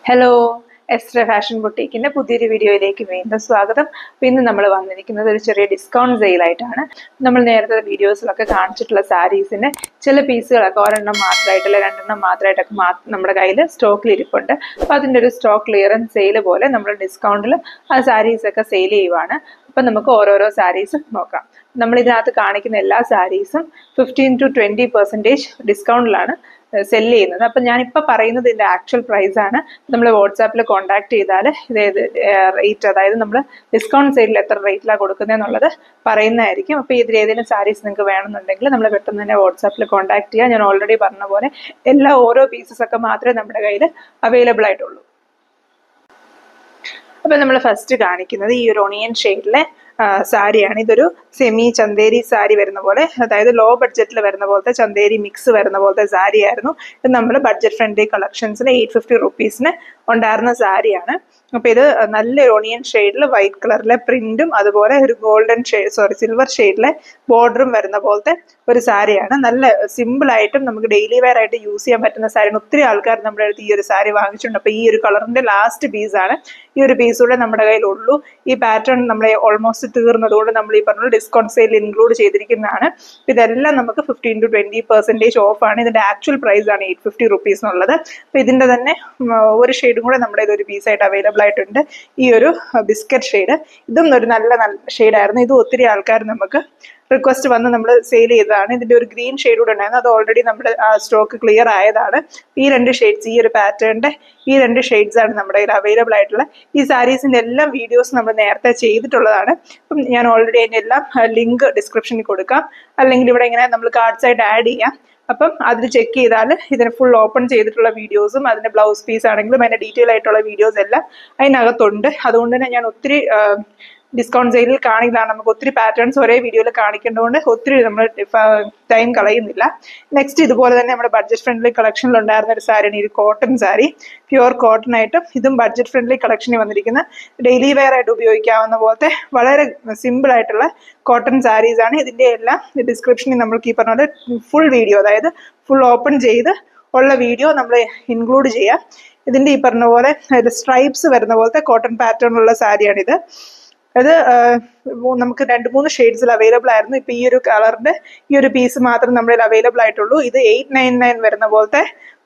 hello Ezra fashion ബുട്ടീക്കിന്റെ പുതിയൊരു വീഡിയോയിലേക്ക് വീണ്ടും സ്വാഗതം അപ്പോൾ ഇന്ന് നമ്മൾ വന്നിരിക്കുന്നത് ഒരു ചെറിയ ഡിസ്കൗണ്ട് സെയിലായിട്ടാണ് നമ്മൾ നേരത്തെ വീഡിയോസിലൊക്കെ കാണിച്ചിട്ടുള്ള സാരീസിന്റെ ചില പീസുകളൊക്കെ ഒരെണ്ണം മാത്രമായിട്ടല്ല രണ്ടെണ്ണം മാത്രമായിട്ടൊക്കെ മാ നമ്മുടെ കയ്യിൽ സ്റ്റോക്കിൽ ഇരിപ്പുണ്ട് അപ്പോൾ അതിൻ്റെ ഒരു സ്റ്റോക്ക് ക്ലിയറൻസ് സെയിൽ പോലെ നമ്മൾ ഡിസ്കൗണ്ടിൽ ആ സാരീസൊക്കെ സെയിൽ ചെയ്യുവാണ് അപ്പം നമുക്ക് ഓരോരോ സാരീസ് നോക്കാം നമ്മൾ ഇതിനകത്ത് കാണിക്കുന്ന എല്ലാ സാരീസും ഫിഫ്റ്റീൻ ടു ട്വൻറ്റി പെർസെൻറ്റേജ് ഡിസ്കൗണ്ടിലാണ് സെല് ചെയ്യുന്നത് അപ്പം ഞാനിപ്പോൾ പറയുന്നത് ഇതിൻ്റെ ആക്ച്വൽ പ്രൈസ് ആണ് നമ്മൾ വാട്സാപ്പിൽ കോൺടാക്ട് ചെയ്താൽ ഇത് റേറ്റ് അതായത് നമ്മൾ ഡിസ്കൗണ്ട് സൈഡിൽ എത്ര റേറ്റിലാണ് കൊടുക്കുന്നത് എന്നുള്ളത് പറയുന്നതായിരിക്കും അപ്പോൾ ഇതിൽ ഏതെങ്കിലും സാരീസ് നിങ്ങൾക്ക് വേണമെന്നുണ്ടെങ്കിൽ നമ്മൾ പെട്ടെന്ന് തന്നെ വാട്സാപ്പിൽ കോൺടാക്ട് ചെയ്യുക ഞാൻ ഓൾറെഡി പറഞ്ഞ പോലെ എല്ലാ ഓരോ പീസസ് ഒക്കെ മാത്രമേ നമ്മുടെ കയ്യിൽ അവൈലബിൾ ആയിട്ടുള്ളൂ അപ്പം നമ്മൾ ഫസ്റ്റ് കാണിക്കുന്നത് ഈ ഒരു ഒണിയൻ ഷെയ്ഡിലെ സാരിയാണ് ഇതൊരു സെമി ചന്തേരി സാരി വരുന്ന പോലെ അതായത് ലോ ബഡ്ജറ്റിൽ വരുന്ന പോലത്തെ ചന്തേരി മിക്സ് വരുന്ന പോലത്തെ സാരി ആയിരുന്നു ഇത് നമ്മൾ ബഡ്ജറ്റ് ഫ്രണ്ട്ലി കളക്ഷൻസിൽ എയ്റ്റ് ഫിഫ്റ്റി റുപ്പീസിന് ഉണ്ടായിരുന്ന സാരിയാണ് അപ്പോൾ ഇത് നല്ല ഒണിയൻ ഷെയ്ഡിൽ വൈറ്റ് കളറിലെ പ്രിന്റും അതുപോലെ ഒരു ഗോൾഡൻ ഷെയ്ഡ് സോറി സിൽവർ ഷെയ്ഡിലെ ബോർഡറും വരുന്ന പോലത്തെ ഒരു സാരിയാണ് നല്ല സിമ്പിൾ ആയിട്ടും നമുക്ക് ഡെയിലി വെയർ ആയിട്ട് യൂസ് ചെയ്യാൻ പറ്റുന്ന സാരിയാണ് ഒത്തിരി ആൾക്കാർ നമ്മുടെ അടുത്ത് ഈ ഒരു സാരി വാങ്ങിച്ചിട്ടുണ്ട് അപ്പോൾ ഈ ഒരു കളറിന്റെ ലാസ്റ്റ് പീസാണ് ഈ ഒരു പീസ് കൂടെ നമ്മുടെ കയ്യിലുള്ളൂ ഈ പാറ്റേൺ നമ്മളെ ഓൾമോസ്റ്റ് തീർന്നതുകൊണ്ട് നമ്മൾ ഈ പറഞ്ഞ ഡിസ്കൗണ്ട് സെയിൽ ഇൻക്ലൂഡ് ചെയ്തിരിക്കുന്നതാണ് ഇതെല്ലാം നമുക്ക് fifteen to twenty percentage off ആണ് ഇതിന്റെ ആക്ച്വൽ പ്രൈസ് ആണ് എയ്റ്റ് ഫിഫ്റ്റി റുപ്പീസ് എന്നുള്ളത് അപ്പോൾ ഇതിന്റെ തന്നെ ഒരു ഷെയ്ഡും കൂടെ നമ്മുടെ ഒരു പീസായിട്ട് അവൈലബിൾ ആയിട്ടുണ്ട് ഈ ഒരു ബിസ്ക്കറ്റ് ഷെയ്ഡ് ഇതും ഒരു നല്ല നല്ല ഷെയ്ഡായിരുന്നു ഇത് ഒത്തിരി ആൾക്കാർ നമുക്ക് റിക്വസ്റ്റ് വന്ന് നമ്മൾ സെയിൽ ചെയ്തതാണ് ഇതിന്റെ ഒരു ഗ്രീൻ ഷെയ്ഡ് കൂടെ ഉണ്ടായിരുന്നു അത് ഓൾറെഡി നമ്മുടെ സ്റ്റോക്ക് ക്ലിയർ ആയതാണ് ഈ രണ്ട് ഷെയ്ഡ്സ് ഈ ഒരു പാറ്റേണിന്റെ ഈ രണ്ട് ഷെയ്ഡ്സ് ആണ് നമ്മുടെ കയ്യിൽ അവൈലബിൾ ആയിട്ടുള്ള ഈ സാരീസിന്റെ എല്ലാം വീഡിയോസ് നമ്മൾ നേരത്തെ ചെയ്തിട്ടുള്ളതാണ് അപ്പം ഞാൻ ഓൾറെഡി അതിന്റെ എല്ലാം ലിങ്ക് ഡിസ്ക്രിപ്ഷനിൽ കൊടുക്കാം അല്ലെങ്കിൽ ഇവിടെ ഇങ്ങനെ നമ്മൾ കാർഡ്സ് ആയിട്ട് ആഡ് ചെയ്യാം അപ്പം അതിൽ ചെക്ക് ചെയ്താൽ ഇതിന് ഫുൾ ഓപ്പൺ ചെയ്തിട്ടുള്ള വീഡിയോസും അതിന്റെ ബ്ലൗസ് പീസ് ആണെങ്കിലും അതിന്റെ ഡീറ്റെയിൽ ആയിട്ടുള്ള വീഡിയോസ് എല്ലാം അതിനകത്തുണ്ട് അതുകൊണ്ട് തന്നെ ഞാൻ ഒത്തിരി ഡിസ്കൗണ്ട് സെയിലിൽ കാണിക്കുന്നതാണ് നമുക്ക് ഒത്തിരി പാറ്റേൺസ് ഒരേ വീഡിയോയിൽ കാണിക്കേണ്ടതുകൊണ്ട് ഒത്തിരി നമ്മൾ ടൈം കളയുന്നില്ല നെക്സ്റ്റ് ഇതുപോലെ തന്നെ നമ്മുടെ ബഡ്ജറ്റ് ഫ്രണ്ട്ലി കളക്ഷനിൽ ഉണ്ടായിരുന്ന ഒരു സാരിയാണ് ഈ കോട്ടൺ സാരി പ്യുവർ കോട്ടൺ ആയിട്ടും ഇതും ബഡ്ജറ്റ് ഫ്രണ്ട്ലി കളക്ഷനിൽ വന്നിരിക്കുന്ന ഡെയിലി വെയർ ആയിട്ട് ഉപയോഗിക്കാവുന്ന പോലത്തെ വളരെ സിമ്പിൾ ആയിട്ടുള്ള കോട്ടൺ സാരീസ് ആണ് ഇതിന്റെ എല്ലാം ഡിസ്ക്രിപ്ഷനിൽ നമ്മൾക്ക് ഈ പറഞ്ഞ പോലെ ഫുൾ വീഡിയോ അതായത് ഫുൾ ഓപ്പൺ ചെയ്ത് ഉള്ള വീഡിയോ നമ്മൾ ഇൻക്ലൂഡ് ചെയ്യാം ഇതിന്റെ ഈ പറഞ്ഞ പോലെ സ്ട്രൈപ്സ് വരുന്ന പോലത്തെ കോട്ടൺ പാറ്റേൺ ഉള്ള സാരിയാണിത് അത് നമുക്ക് രണ്ട് മൂന്ന് ഷെയ്ഡ്സിൽ അവൈലബിൾ ആയിരുന്നു ഇപ്പൊ ഈ ഒരു കളറിന്റെ ഈ ഒരു പീസ് മാത്രം നമ്മുടെ അവൈലബിൾ ആയിട്ടുള്ളൂ ഇത് എയ്റ്റ് നയൻ നയൻ വരുന്ന പോലത്തെ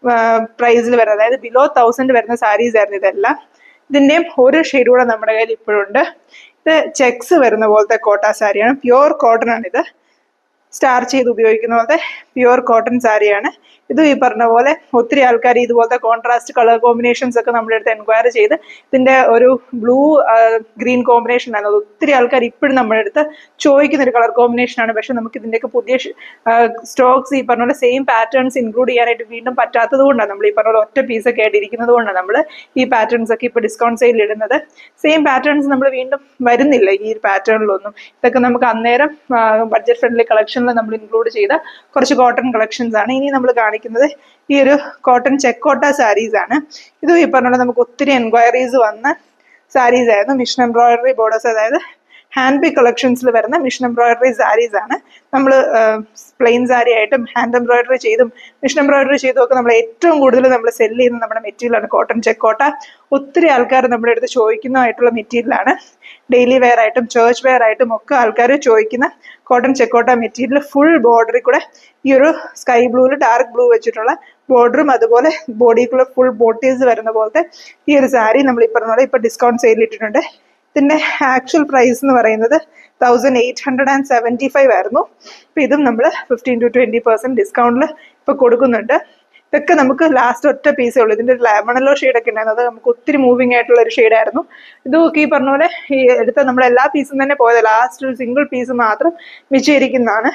പ്രൈസിൽ വരുന്നത് അതായത് ബിലോ തൗസൻഡ് വരുന്ന സാരീസ് ആയിരുന്നു ഇതെല്ലാം ഇതിന്റെയും ഒരു ഷെയ്ഡ് കൂടെ നമ്മുടെ കയ്യിൽ ഇപ്പോഴുണ്ട് ഇത് ചെക്സ് വരുന്ന പോലത്തെ കോട്ട സാരിയാണ് പ്യുവർ കോട്ടൺ ആണ് ഇത് സ്റ്റാർ ചെയ്ത് ഉപയോഗിക്കുന്ന പോലത്തെ പ്യുവർ കോട്ടൺ സാരിയാണ് ഇതും ഈ പറഞ്ഞ പോലെ ഒത്തിരി ആൾക്കാർ ഇതുപോലത്തെ കോൺട്രാസ്റ്റ് കളർ കോമ്പിനേഷൻസ് ഒക്കെ നമ്മുടെ അടുത്ത് എൻക്വയറി ചെയ്ത് ഇതിന്റെ ഒരു ബ്ലൂ ഗ്രീൻ കോമ്പിനേഷൻ ആണ് അത് ഒത്തിരി ആൾക്കാർ ഇപ്പോഴും നമ്മുടെ അടുത്ത് ചോദിക്കുന്ന ഒരു കളർ കോമ്പിനേഷൻ ആണ് പക്ഷെ നമുക്ക് ഇതിന്റെയൊക്കെ പുതിയ സ്റ്റോക്സ് ഈ പറഞ്ഞ പോലെ സെയിം പാറ്റേൺസ് ഇൻക്ലൂഡ് ചെയ്യാനായിട്ട് വീണ്ടും പറ്റാത്തത് കൊണ്ടാണ് നമ്മൾ ഈ പറഞ്ഞ പോലെ ഒറ്റ പീസൊക്കെ ആയിട്ട് ഇരിക്കുന്നത് കൊണ്ടാണ് നമ്മൾ ഈ പാറ്റേൺസ് ഒക്കെ ഇപ്പോൾ ഡിസ്കൗണ്ട് സെയിൽ ഇടുന്നത് സെയിം പാറ്റേൺസ് നമ്മൾ വീണ്ടും വരുന്നില്ല ഈ ഒരു പാറ്റേണിലൊന്നും ഇതൊക്കെ നമുക്ക് അന്നേരം ബഡ്ജറ്റ് ഫ്രണ്ട്ലി കളക്ഷനിൽ നമ്മൾ ഇൻക്ലൂഡ് ചെയ്ത കുറച്ച് കോട്ടൺ കളക്ഷൻസ് ആണ് ഇനി നമ്മൾ കാണിക്കുന്നത് ഈ ഒരു കോട്ടൺ ചെക്കോട്ട സാരീസ് ആണ് ഇതും ഈ പറഞ്ഞ നമുക്ക് ഒത്തിരി എൻക്വയറീസ് വന്ന സാരീസ് ആയിരുന്നു മിഷൻ എംബ്രോയിഡറി ബോർഡേഴ്സ് അതായത് ഹാൻഡ് ബി കളക്ഷൻസിൽ വരുന്ന മിഷൻ എംബ്രോയിഡറി സാരീസ് ആണ് നമ്മൾ പ്ലെയിൻ സാരി ആയിട്ടും ഹാൻഡ് എംബ്രോയിഡറി ചെയ്തും മിഷൻ എംബ്രോയിഡറി ചെയ്തും ഒക്കെ നമ്മൾ ഏറ്റവും കൂടുതൽ നമ്മൾ സെല് ചെയ്യുന്ന നമ്മുടെ മെറ്റീരിയലാണ് കോട്ടൺ ചെക്കോട്ട ഒത്തിരി ആൾക്കാർ നമ്മുടെ അടുത്ത് ചോദിക്കുന്നതായിട്ടുള്ള മെറ്റീരിയലാണ് ഡെയിലി വെയർ ആയിട്ടും ചേർച്ച് വെയർ ആയിട്ടും ഒക്കെ ആൾക്കാർ ചോദിക്കുന്ന കോട്ടൺ ചെക്കോട്ട മെറ്റീരിയൽ ഫുൾ ബോർഡറിൽ കൂടെ ഈ ഒരു സ്കൈ ബ്ലൂവിൽ ഡാർക്ക് ബ്ലൂ വെച്ചിട്ടുള്ള ബോർഡറും അതുപോലെ ബോഡിക്കുള്ള ഫുൾ ബോട്ടീസ് വരുന്ന പോലത്തെ ഈ ഒരു സാരി നമ്മൾ ഈ പറഞ്ഞ പോലെ ഇപ്പൊ ഡിസ്കൗണ്ട് സെയിൽ ഇട്ടിട്ടുണ്ട് ഇതിന്റെ ആക്ച്വൽ പ്രൈസ് എന്ന് പറയുന്നത് thousand eight hundred and seventy five ആയിരുന്നു അപ്പൊ ഇതും നമ്മൾ ഫിഫ്റ്റീൻ ടു ട്വന്റി പെർസെന്റ് ഡിസ്കൗണ്ടിൽ ഇപ്പൊ കൊടുക്കുന്നുണ്ട് ഇതൊക്കെ നമുക്ക് ലാസ്റ്റ് ഒറ്റ പീസേ ഉള്ളൂ ഇതിന്റെ ഒരു ലെമണലോ ഷെയ്ഡൊക്കെ ഉണ്ടായിരുന്നു അത് നമുക്ക് ഒത്തിരി മൂവിങ് ആയിട്ടുള്ള ഒരു ഷെയ്ഡായിരുന്നു ഇതൊക്കെ ഈ പറഞ്ഞ പോലെ ഈ എടുത്ത നമ്മുടെ എല്ലാ പീസും തന്നെ പോയത് ലാസ്റ്റ് ഒരു സിംഗിൾ പീസ് മാത്രം മിച്ചിരിക്കുന്നതാണ്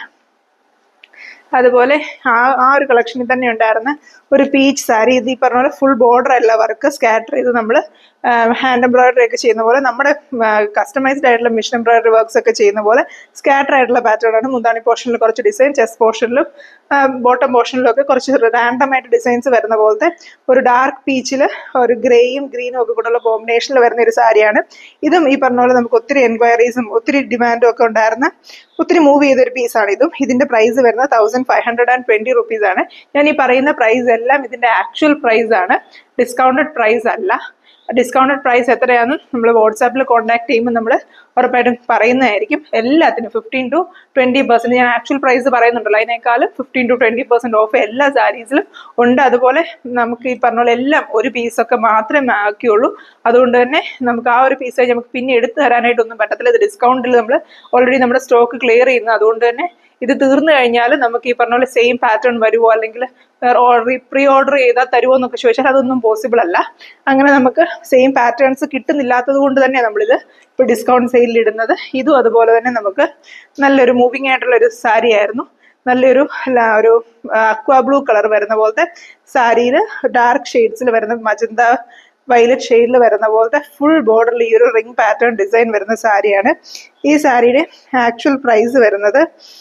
അതുപോലെ ആ ആ ഒരു കളക്ഷനിൽ തന്നെ ഉണ്ടായിരുന്ന ഒരു പീച്ച് സാരി ഇത് ഈ പറഞ്ഞ പോലെ ഫുൾ ബോർഡർ അല്ല വർക്ക് സ്കാറ്റർ ചെയ്ത് നമ്മൾ ഹാൻഡ് എംബ്രോയിഡറി ഒക്കെ ചെയ്യുന്ന പോലെ നമ്മുടെ കസ്റ്റമൈസ്ഡ് ആയിട്ടുള്ള മിഷൻ എംബ്രോയിഡറി വർക്ക്സ് ഒക്കെ ചെയ്യുന്ന പോലെ സ്കാറ്റർ ആയിട്ടുള്ള പാറ്റേൺ ആണ് മുന്താണി പോർഷനിൽ കുറച്ച് ഡിസൈൻ ചെസ്റ്റ് പോർഷനിലും ബോട്ടം പോർഷനിലും ഒക്കെ കുറച്ച് റാൻഡം ആയിട്ട് ഡിസൈൻസ് വരുന്ന പോലത്തെ ഒരു ഡാർക്ക് പീച്ചിൽ ഒരു ഗ്രേയും ഗ്രീനും ഒക്കെ കൂടെയുള്ള കോമ്പിനേഷനിൽ വരുന്ന ഒരു സാരിയാണ് ഇതും ഈ പറഞ്ഞ പോലെ നമുക്ക് ഒത്തിരി എൻക്വയറീസും ഒത്തിരി ഡിമാൻഡും ഒക്കെ ഉണ്ടായിരുന്ന ഒത്തിരി മൂവ് ചെയ്തൊരു പീസാണ് ഇതും ഇതിന്റെ പ്രൈസ് വരുന്നത് thousand five hundred and twenty rupees ആണ് ഞാൻ ഈ പറയുന്ന പ്രൈസ് എല്ലാം ഇതിന്റെ ആക്ച്വൽ പ്രൈസ് ആണ് ഡിസ്കൗണ്ടഡ് പ്രൈസ് അല്ല ഡിസ്കൗണ്ടഡ് പ്രൈസ് എത്രയാണെന്ന് നമ്മൾ വാട്സാപ്പിൽ കോൺടാക്ട് ചെയ്യുമ്പോൾ നമ്മൾ ഉറപ്പായിട്ടും പറയുന്നതായിരിക്കും എല്ലാത്തിനും ഫിഫ്റ്റീൻ ടു ട്വൻറ്റി പെർസെൻറ്റ് ഞാൻ ആക്ച്വൽ പ്രൈസ് പറയുന്നുണ്ടല്ലോ അതിനേക്കാളും fifteen to twenty percent off എല്ലാ സാരീസിലും ഉണ്ട് അതുപോലെ നമുക്ക് ഈ പറഞ്ഞ പോലെ എല്ലാം ഒരു പീസൊക്കെ മാത്രമേ ആക്കിയുള്ളൂ അതുകൊണ്ട് തന്നെ നമുക്ക് ആ ഒരു പീസ് നമുക്ക് പിന്നെ എടുത്തു തരാനായിട്ടൊന്നും പറ്റത്തില്ല ഇത് ഡിസ്കൗണ്ടിൽ നമ്മൾ ഓൾറെഡി നമ്മുടെ സ്റ്റോക്ക് ക്ലിയർ ചെയ്യുന്നു അതുകൊണ്ട് തന്നെ ഇത് തീർന്നു കഴിഞ്ഞാൽ നമുക്ക് ഈ പറഞ്ഞ പോലെ സെയിം പാറ്റേൺ വരുമോ അല്ലെങ്കിൽ ഓർഡർ പ്രീ ഓർഡർ ചെയ്താൽ തരുമോ എന്നൊക്കെ ചോദിച്ചാൽ അതൊന്നും പോസിബിൾ അല്ല അങ്ങനെ നമുക്ക് സെയിം പാറ്റേൺസ് കിട്ടുന്നില്ലാത്തത് കൊണ്ട് തന്നെ നമ്മളിത് ഇപ്പോൾ ഡിസ്കൗണ്ട് സെയിലിൽ ഇടുന്നത് ഇതും അതുപോലെ തന്നെ നമുക്ക് നല്ലൊരു മൂവിങ് ആയിട്ടുള്ള ഒരു സാരി ആയിരുന്നു നല്ലൊരു ല- ഒരു അക്വാ ബ്ലൂ കളർ വരുന്ന പോലത്തെ സാരിയിൽ ഡാർക്ക് ഷെയ്ഡ്സിൽ വരുന്ന മജന്ത വയലറ്റ് ഷെയ്ഡിൽ വരുന്ന പോലത്തെ ഫുൾ ബോർഡറിൽ ഈ ഒരു റിംഗ് പാറ്റേൺ ഡിസൈൻ വരുന്ന സാരിയാണ് ഈ സാരിയുടെ ആക്ച്വൽ പ്രൈസ് വരുന്നത്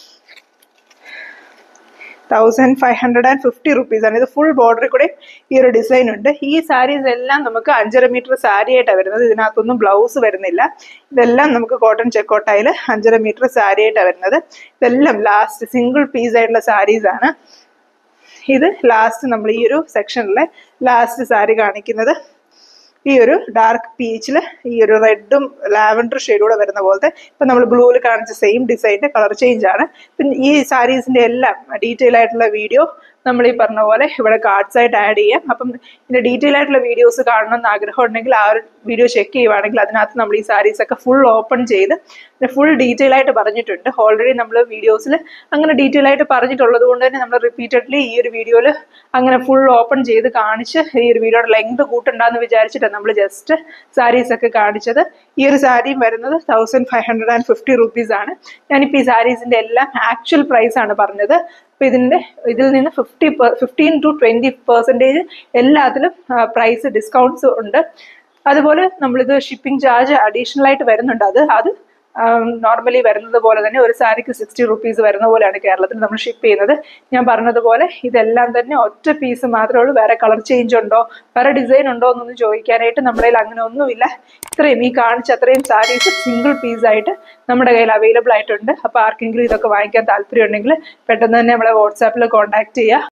thousand five hundred and fifty rupees ആണ് ഇത് ഫുൾ ബോർഡറിൽ കൂടെ ഈ ഒരു ഡിസൈൻ ഉണ്ട് ഈ സാരീസ് എല്ലാം നമുക്ക് അഞ്ചര മീറ്റർ സാരി ആയിട്ടാണ് വരുന്നത് ഇതിനകത്തൊന്നും ബ്ലൗസ് വരുന്നില്ല ഇതെല്ലാം നമുക്ക് കോട്ടൺ ചെക്കോട്ടായിൽ അഞ്ചര മീറ്റർ സാരി ആയിട്ടാണ് വരുന്നത് ഇതെല്ലാം ലാസ്റ്റ് സിംഗിൾ പീസ് ആയിട്ടുള്ള സാരീസ് ആണ് ഇത് ലാസ്റ്റ് നമ്മൾ ഈ ഒരു സെക്ഷനിലെ ലാസ്റ്റ് സാരി കാണിക്കുന്നത് ഈ ഒരു ഡാർക്ക് പീച്ചിൽ ഈ ഒരു റെഡും ലാവൻഡർ ഷെയ്ഡൂടെ വരുന്ന പോലത്തെ ഇപ്പം നമ്മൾ ബ്ലൂവിൽ കാണിച്ച സെയിം ഡിസൈൻ്റെ കളർ ചേഞ്ച് ആണ് പിന്നെ ഈ സാരീസിൻ്റെ എല്ലാം ഡീറ്റെയിൽ ആയിട്ടുള്ള വീഡിയോ നമ്മൾ ഈ പറഞ്ഞ പോലെ ഇവിടെ കാർഡ്സ് ആയിട്ട് ആഡ് ചെയ്യാം അപ്പം ഇതിൻ്റെ ഡീറ്റെയിൽ ആയിട്ടുള്ള വീഡിയോസ് കാണണമെന്ന് ആഗ്രഹം ഉണ്ടെങ്കിൽ ആ ഒരു വീഡിയോ ചെക്ക് ചെയ്യുവാണെങ്കിൽ അതിനകത്ത് നമ്മൾ ഈ സാരീസ് ഒക്കെ ഫുൾ ഓപ്പൺ ചെയ്ത് ഫുൾ ഡീറ്റെയിൽ ആയിട്ട് പറഞ്ഞിട്ടുണ്ട് ഓൾറെഡി നമ്മൾ വീഡിയോസിൽ അങ്ങനെ ഡീറ്റെയിൽ ആയിട്ട് പറഞ്ഞിട്ടുള്ളത് കൊണ്ട് തന്നെ നമ്മൾ റിപ്പീറ്റഡ്ലി ഈ ഒരു വീഡിയോയിൽ അങ്ങനെ ഫുൾ ഓപ്പൺ ചെയ്ത് കാണിച്ച് ഈ ഒരു വീഡിയോയുടെ ലെങ്ത് കൂട്ടുണ്ടാന്ന് വിചാരിച്ചിട്ടാണ് നമ്മൾ ജസ്റ്റ് സാരീസ് ഒക്കെ കാണിച്ചത് ഈ ഒരു സാരിയും വരുന്നത് thousand five hundred and fifty rupees ആണ് ഞാനിപ്പോൾ ഈ സാരീസിൻ്റെ എല്ലാം ആക്ച്വൽ പ്രൈസ് ആണ് പറഞ്ഞത് അപ്പോൾ ഇതിൻ്റെ ഇതിൽ നിന്ന് fifty fifteen to twenty percentage എല്ലാത്തിലും പ്രൈസ് ഡിസ്കൗണ്ട്സ് ഉണ്ട് അതുപോലെ നമ്മളിത് ഷിപ്പിംഗ് ചാർജ് അഡീഷണൽ ആയിട്ട് വരുന്നുണ്ട് അത് അത് നോർമലി വരുന്നത് പോലെ തന്നെ ഒരു സാരിക്ക് സിക്സ്റ്റി റുപ്പീസ് വരുന്ന പോലെയാണ് കേരളത്തിൽ നമ്മൾ ഷിപ്പ് ചെയ്യുന്നത് ഞാൻ പറഞ്ഞതുപോലെ ഇതെല്ലാം തന്നെ ഒറ്റ പീസ് മാത്രമേ ഉള്ളൂ വേറെ കളർ ചേഞ്ച് ഉണ്ടോ വേറെ ഡിസൈൻ ഉണ്ടോ എന്നൊന്നും ചോദിക്കാനായിട്ട് നമ്മുടെ കയ്യിൽ അങ്ങനെ ഒന്നുമില്ല ഇത്രയും ഈ കാണിച്ച അത്രയും സാരീസ് സിംഗിൾ പീസ് ആയിട്ട് നമ്മുടെ കയ്യിൽ അവൈലബിൾ ആയിട്ടുണ്ട് അപ്പോൾ ആർക്കെങ്കിലും ഇതൊക്കെ വാങ്ങിക്കാൻ താല്പര്യം ഉണ്ടെങ്കിൽ പെട്ടെന്ന് തന്നെ നമ്മളെ വാട്സാപ്പിൽ കോൺടാക്ട് ചെയ്യുക